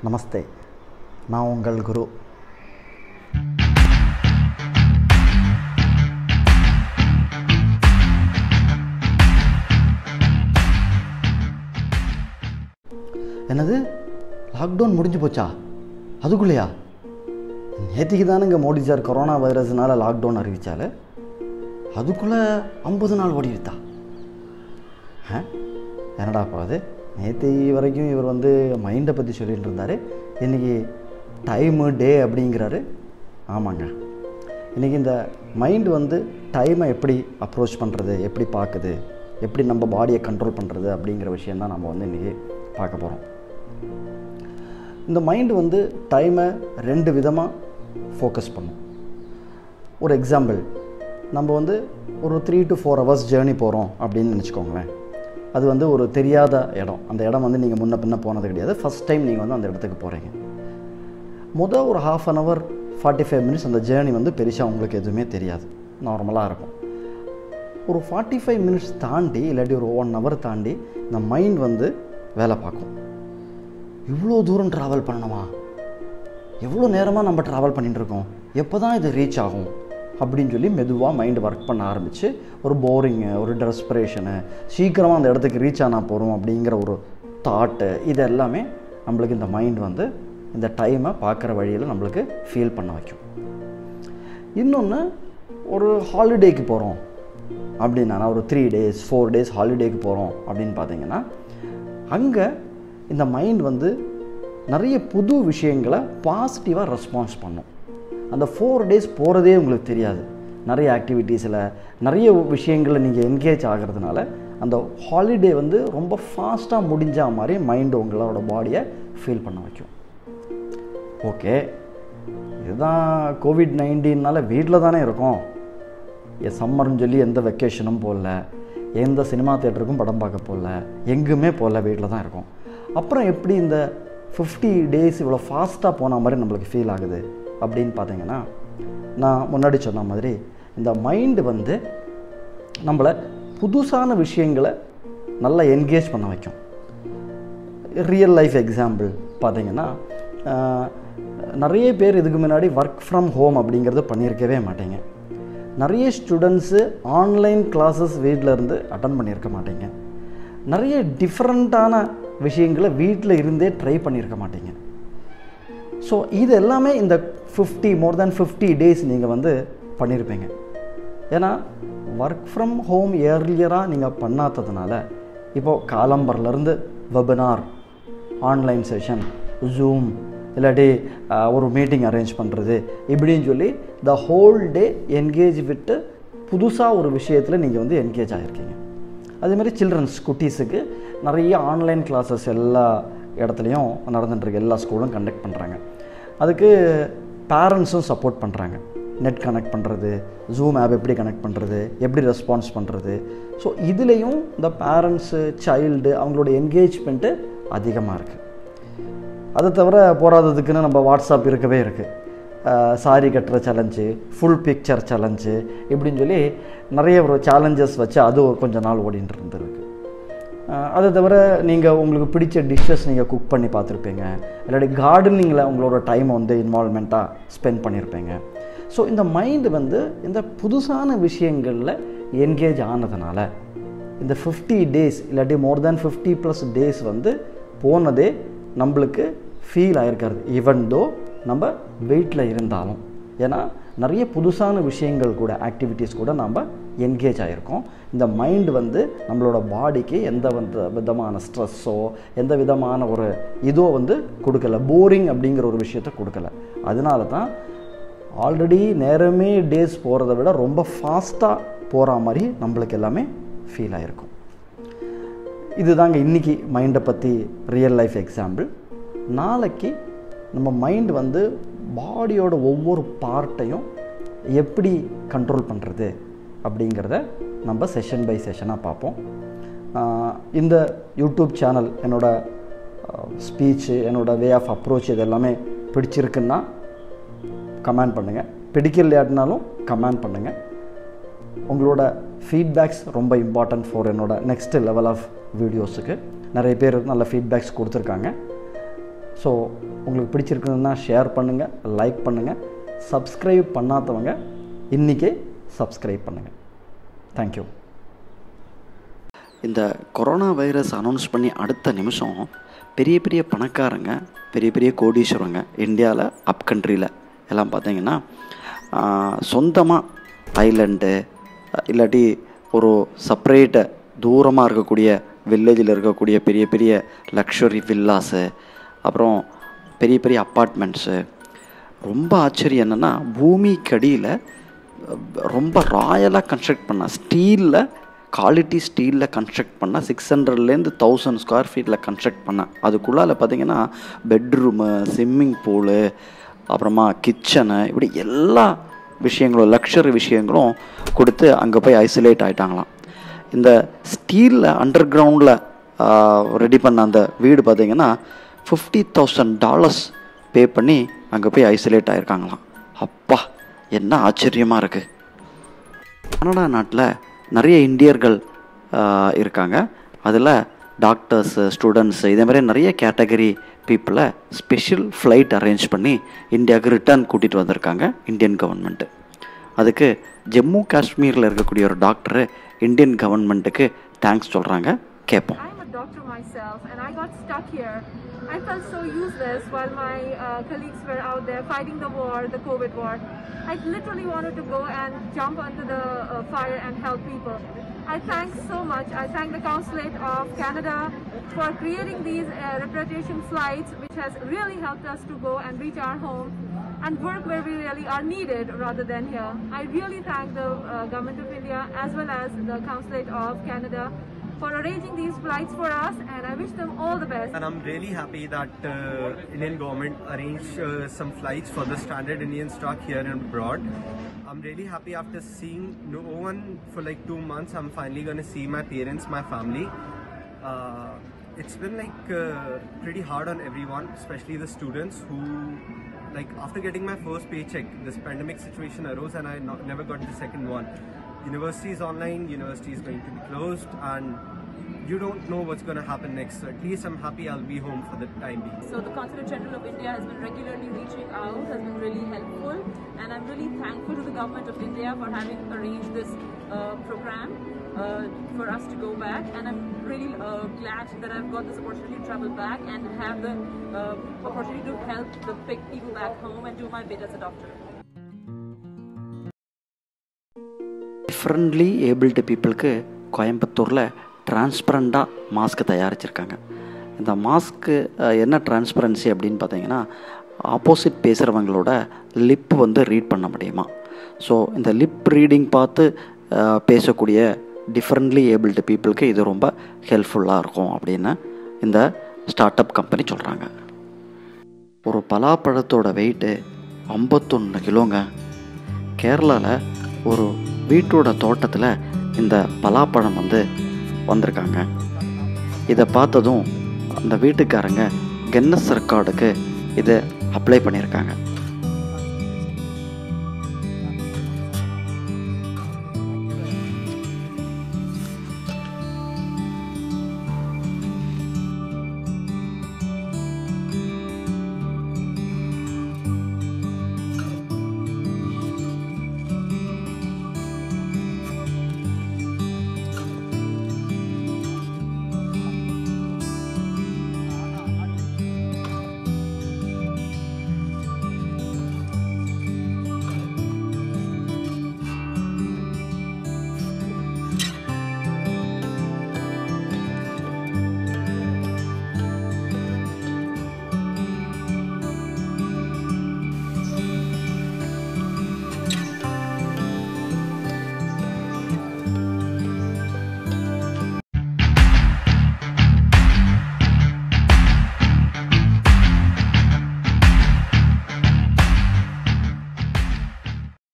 நமஸ்தே நான் உங்கள் குரு என்னது லாக்டவுன் முடிஞ்சு போச்சா அதுக்குள்ளேயா நேற்றுக்கு தானுங்க மோடி சார் கொரோனா வைரஸ்னால லாக்டவுன் அறிவித்தால் அதுக்குள்ளே ஐம்பது நாள் ஓடிடுதா ஆ என்னடாப்பா அது நேற்று வரைக்கும் இவர் வந்து மைண்டை பற்றி சொல்லிட்டு இருந்தார் இன்றைக்கி டைமு டே அப்படிங்கிறாரு ஆமாங்க இன்றைக்கி இந்த மைண்ட் வந்து டைமை எப்படி அப்ரோச் பண்ணுறது எப்படி பார்க்குது எப்படி நம்ம பாடியை கண்ட்ரோல் பண்ணுறது அப்படிங்கிற விஷயந்தான் நம்ம வந்து இன்றைக்கி பார்க்க போகிறோம் இந்த மைண்டு வந்து டைமை ரெண்டு விதமாக ஃபோக்கஸ் பண்ணும் ஒரு எக்ஸாம்பிள் நம்ம வந்து ஒரு three to four hours journey போகிறோம் அப்படின்னு நினச்சிக்கோங்களேன் அது வந்து ஒரு தெரியாத இடம் அந்த இடம் வந்து நீங்கள் முன்ன பின்ன போனது கிடையாது ஃபஸ்ட் டைம் நீங்கள் வந்து அந்த இடத்துக்கு போகிறீங்க மொதல் ஒரு half an hour forty five minutes அந்த ஜேர்னி வந்து பெருசாக உங்களுக்கு எதுவுமே தெரியாது நார்மலாக இருக்கும் ஒரு ஃபார்ட்டி ஃபைவ் மினிட்ஸ் தாண்டி இல்லாட்டி ஒரு ஒன் ஹவர் தாண்டி இந்த மைண்ட் வந்து வேலை பார்க்கும் இவ்வளோ தூரம் ட்ராவல் பண்ணணுமா எவ்வளோ நேரமாக நம்ம ட்ராவல் பண்ணிட்டு இருக்கோம் எப்போ தான் இது ரீச் ஆகும் அப்படின்னு சொல்லி மெதுவாக மைண்டு ஒர்க் பண்ண ஆரம்பித்து ஒரு போரிங்கு ஒரு டெஸ்பிரேஷனு சீக்கிரமாக அந்த இடத்துக்கு ரீச் ஆனால் போகிறோம் அப்படிங்கிற ஒரு தாட்டு இது எல்லாமே நம்மளுக்கு இந்த மைண்ட் வந்து இந்த டைமை பார்க்குற வழியில் நம்மளுக்கு ஃபீல் பண்ண வைக்கும் இன்னொன்று ஒரு ஹாலிடேக்கு போகிறோம் அப்படின்னா ஒரு த்ரீ டேஸ் ஃபோர் டேஸ் ஹாலிடேக்கு போகிறோம் அப்படின்னு பார்த்தீங்கன்னா அங்கே இந்த மைண்ட் வந்து நிறைய புது விஷயங்களை பாசிட்டிவாக ரெஸ்பான்ஸ் பண்ணும் அந்த ஃபோர் டேஸ் போகிறதே உங்களுக்கு தெரியாது நிறைய ஆக்டிவிட்டீஸில் நிறைய விஷயங்களில் நீங்கள் என்கேஜ் ஆகிறதுனால அந்த ஹாலிடே வந்து ரொம்ப ஃபாஸ்ட்டாக முடிஞ்ச மாதிரி மைண்டு உங்களோட பாடியை ஃபீல் பண்ண வைக்கும் ஓகே இதுதான் கோவிட் நைன்டீன்னால வீட்டில் தானே இருக்கோம் சம்மர்னு சொல்லி எந்த வெக்கேஷனும் போகல எந்த சினிமா தேட்டருக்கும் படம் பார்க்க போகல எங்குமே போகல வீட்டில் தான் இருக்கோம் அப்புறம் எப்படி இந்த ஃபிஃப்டி டேஸ் இவ்வளோ ஃபாஸ்ட்டாக போன மாதிரி நம்மளுக்கு ஃபீல் ஆகுது அப்படின்னு பார்த்தீங்கன்னா நான் முன்னாடி சொன்ன மாதிரி இந்த மைண்டு வந்து நம்மளை புதுசான விஷயங்களை நல்லா என்கேஜ் பண்ண வைக்கும் ரியல் லைஃப் எக்ஸாம்பிள் பார்த்தீங்கன்னா நிறைய பேர் இதுக்கு முன்னாடி ஒர்க் ஃப்ரம் ஹோம் அப்படிங்கிறது பண்ணியிருக்கவே மாட்டீங்க நிறைய ஸ்டூடெண்ட்ஸு ஆன்லைன் கிளாஸஸ் வீட்டில் இருந்து அட்டன் பண்ணியிருக்க மாட்டீங்க நிறைய டிஃப்ரெண்ட்டான விஷயங்களை வீட்டில் இருந்தே ட்ரை பண்ணியிருக்க மாட்டீங்க ஸோ இது எல்லாமே இந்த fifty more than fifty days நீங்கள் வந்து பண்ணியிருப்பீங்க ஏன்னா ஒர்க் ஃப்ரம் ஹோம் ஏர்லியராக நீங்கள் பண்ணாததுனால இப்போது காலம்பர்லேருந்து வெபினார் ஆன்லைன் செஷன் ஜூம் இல்லாட்டி ஒரு மீட்டிங் அரேஞ்ச் பண்ணுறது இப்படின்னு சொல்லி த ஹோல் டே என்கேஜ் விட்டு புதுசாக ஒரு விஷயத்தில் நீங்கள் வந்து என்கேஜ் ஆகிருக்கீங்க அதேமாதிரி சில்ட்ரன்ஸ் குட்டீஸுக்கு நிறைய ஆன்லைன் கிளாஸஸ் எல்லா இடத்துலையும் நடந்துட்டுருக்கு எல்லா ஸ்கூலும் கண்டக்ட் பண்ணுறாங்க அதுக்கு பேரண்ட்ஸும் சப்போர்ட் பண்ணுறாங்க நெட் கனெக்ட் பண்ணுறது ஜூம் ஆப் எப்படி கனெக்ட் பண்ணுறது எப்படி ரெஸ்பான்ஸ் பண்ணுறது ஸோ இதுலேயும் இந்த பேரண்ட்ஸு சைல்டு அவங்களோட என்கேஜ்மெண்ட்டு அதிகமாக இருக்குது அதை தவிர போராததுக்குன்னு நம்ம வாட்ஸ்அப் இருக்கவே இருக்குது சாரி கட்டுற சேலஞ்சு ஃபுல் பிக்சர் சேலஞ்சு இப்படின்னு சொல்லி நிறைய ஒரு சேலஞ்சஸ் வச்சு அது கொஞ்சம் நாள் ஓடிட்டு இருந்திருக்கு அதை தவிர நீங்கள் உங்களுக்கு பிடிச்ச டிஷ்ஷஸ் நீங்கள் குக் பண்ணி பார்த்துருப்பீங்க இல்லாட்டி கார்டனிங்கில் உங்களோட டைமை வந்து இன்வால்மெண்ட்டாக ஸ்பெண்ட் பண்ணியிருப்பீங்க ஸோ இந்த மைண்டு வந்து இந்த புதுசான விஷயங்களில் என்கேஜ் ஆனதுனால இந்த ஃபிஃப்டி டேஸ் இல்லாட்டி more than fifty plus days வந்து போனதே நம்மளுக்கு ஃபீல் ஆகிருக்காது ஈவன் தோ நம்ம வெயிட்டில் இருந்தாலும் ஏன்னா நிறைய புதுசான விஷயங்கள் கூட ஆக்டிவிட்டீஸ் கூட நம்ம என்கேஜ் ஆகிருக்கோம் இந்த மைண்டு வந்து நம்மளோட பாடிக்கு எந்த வந்து விதமான ஸ்ட்ரெஸ்ஸோ எந்த விதமான ஒரு இதோ வந்து கொடுக்கல போரிங் அப்படிங்கிற ஒரு விஷயத்த கொடுக்கல அதனால தான் ஆல்ரெடி நேரமே டேஸ் போகிறத விட ரொம்ப ஃபாஸ்ட்டாக போகிற மாதிரி நம்மளுக்கு எல்லாமே ஃபீல் ஆகிருக்கும் இதுதாங்க இன்றைக்கி மைண்டை பற்றி ரியல் லைஃப் எக்ஸாம்பிள் நாளைக்கு நம்ம மைண்ட் வந்து பாடியோட ஒவ்வொரு பார்ட்டையும் எப்படி கண்ட்ரோல் பண்ணுறது அப்படிங்கிறத நம்ம செஷன் பை செஷனாக பார்ப்போம் இந்த யூடியூப் சேனல் என்னோடய ஸ்பீச்சு என்னோடய வே ஆஃப் அப்ரோச் இது எல்லாமே பிடிச்சிருக்குன்னா கமெண்ட் பண்ணுங்கள் பிடிக்கலையாட்டினாலும் கமெண்ட் பண்ணுங்கள் உங்களோட ஃபீட்பேக்ஸ் ரொம்ப இம்பார்ட்டன்ட் ஃபார் என்னோட நெக்ஸ்ட் லெவல் ஆஃப் வீடியோஸுக்கு நிறைய பேர் நல்ல ஃபீட்பேக்ஸ் கொடுத்துருக்காங்க ஸோ உங்களுக்கு பிடிச்சிருக்குதுன்னா ஷேர் பண்ணுங்கள் லைக் பண்ணுங்கள் சப்ஸ்கிரைப் பண்ணாதவங்க இன்றைக்கே சப்ஸ்கிரைப் பண்ணுங்கள் தேங்க்யூ இந்த கொரோனா வைரஸ் அனௌன்ஸ் பண்ணி அடுத்த நிமிஷம் பெரிய பெரிய பணக்காரங்க பெரிய பெரிய கோடீஸ்வரங்க இந்தியாவில் அப் கண்ட்ரியில் எல்லாம் பார்த்தீங்கன்னா சொந்தமாக ஐலண்டு இல்லாட்டி ஒரு செப்பரேட்டு தூரமாக இருக்கக்கூடிய வில்லேஜில் இருக்கக்கூடிய பெரிய பெரிய லக்ஸுரி வில்லாஸு அப்புறம் பெரிய பெரிய அப்பார்ட்மெண்ட்ஸு ரொம்ப ஆச்சரியம் என்னென்னா பூமிக்கடியில் ரொம்ப ராயலாக கன்ஸ்ட்ரக்ட் பண்ண ஸ்டீலில் குவாலிட்டி ஸ்டீலில் கன்ஸ்ட்ரக்ட் பண்ண சிக்ஸ் ஹண்ட்ரட்லேருந்து தௌசண்ட் ஸ்கொயர் ஃபீட்டில் கன்ஸ்ட்ரக்ட் பண்ண அதுக்குள்ளால் பார்த்தீங்கன்னா பெட்ரூமு ஸ்விம்மிங் பூலு அப்புறமா கிச்சனு இப்படி எல்லா விஷயங்களும் லக்ஸரி விஷயங்களும் கொடுத்து அங்கே போய் ஐசோலேட் ஆகிட்டாங்களாம் இந்த ஸ்டீலில் அண்டர் கிரவுண்டில் ரெடி பண்ண அந்த வீடு பார்த்தீங்கன்னா ஃபிஃப்டி தௌசண்ட் டாலர்ஸ் பே பண்ணி அங்கே போய் ஐசோலேட் ஆகிருக்காங்களாம் அப்பா என்ன ஆச்சரியமாக இருக்குது கனடா நாட்டில் நிறைய இந்தியர்கள் இருக்காங்க அதில் டாக்டர்ஸு ஸ்டூடெண்ட்ஸு இதே மாதிரி நிறைய கேட்டகரி பீப்புளை ஸ்பெஷல் ஃப்ளைட் அரேஞ்ச் பண்ணி இந்தியாவுக்கு ரிட்டர்ன் கூட்டிகிட்டு வந்திருக்காங்க இந்தியன் கவர்மெண்ட்டு அதுக்கு ஜம்மு காஷ்மீரில் இருக்கக்கூடிய ஒரு டாக்டரு இந்தியன் கவர்மெண்ட்டுக்கு தேங்க்ஸ் சொல்கிறாங்க கேட்போம் I'm a doctor myself and I got stuck here. I felt so useless while my uh, colleagues were out there fighting the war, the COVID war. I literally wanted to go and jump onto the uh, fire and help people. I thank so much. I thank the Consulate of Canada for creating these uh, repatriation flights, which has really helped us to go and reach our home and work where we really are needed rather than here. I really thank the uh, Government of India as well as the Consulate of Canada for arranging these flights for us and I wish them all the best. And I'm really happy that uh, Indian government arranged uh, some flights for the stranded Indian stock here and abroad. I'm really happy after seeing no one for like two months. I'm finally going to see my parents, my family. Uh, it's been like uh, pretty hard on everyone, especially the students who, like, after getting my first paycheck, this pandemic situation arose and I no- never got the second one. University is online, university is going to be closed, and you don't know what's going to happen next. So at least I'm happy I'll be home for the time being. So the Consulate General of India has been regularly reaching out, has been really helpful, and I'm really thankful to the Government of India for having arranged this uh, program uh, for us to go back. And I'm really uh, glad that I've got this opportunity to travel back and have the uh, opportunity to help the big people back home and do my bit as a doctor. Differently abled பீப்புளுக்கு கோயம்புத்தூரில் டிரான்ஸ்பரண்ட்டாக mask தயாரிச்சிருக்காங்க இந்த mask என்ன transparency அப்படின்னு பார்த்தீங்கன்னா opposite பேசுகிறவங்களோட lip வந்து read பண்ண முடியுமா ஸோ இந்த லிப் ரீடிங் பார்த்து அஹ், பேசக்கூடிய டிஃப்ரெண்ட்லி ஏபிள்டு பீப்புளுக்கு இது ரொம்ப ஹெல்ப்ஃபுல்லாக இருக்கும் அப்படின்னு இந்த ஸ்டார்ட் அப் கம்பெனி சொல்கிறாங்க ஒரு பலாப்பழத்தோட வெயிட்டு ஐம்பத்தொன்று கிலோங்க கேரளாவில் ஒரு வீட்டோட தோட்டத்தில் இந்த பலாப்பழம் வந்து வந்திருக்காங்க இதை பார்த்ததும் அந்த வீட்டுக்காரங்க கென்னஸ் ரெக்கார்டுக்கு இதை அப்ளை பண்ணியிருக்காங்க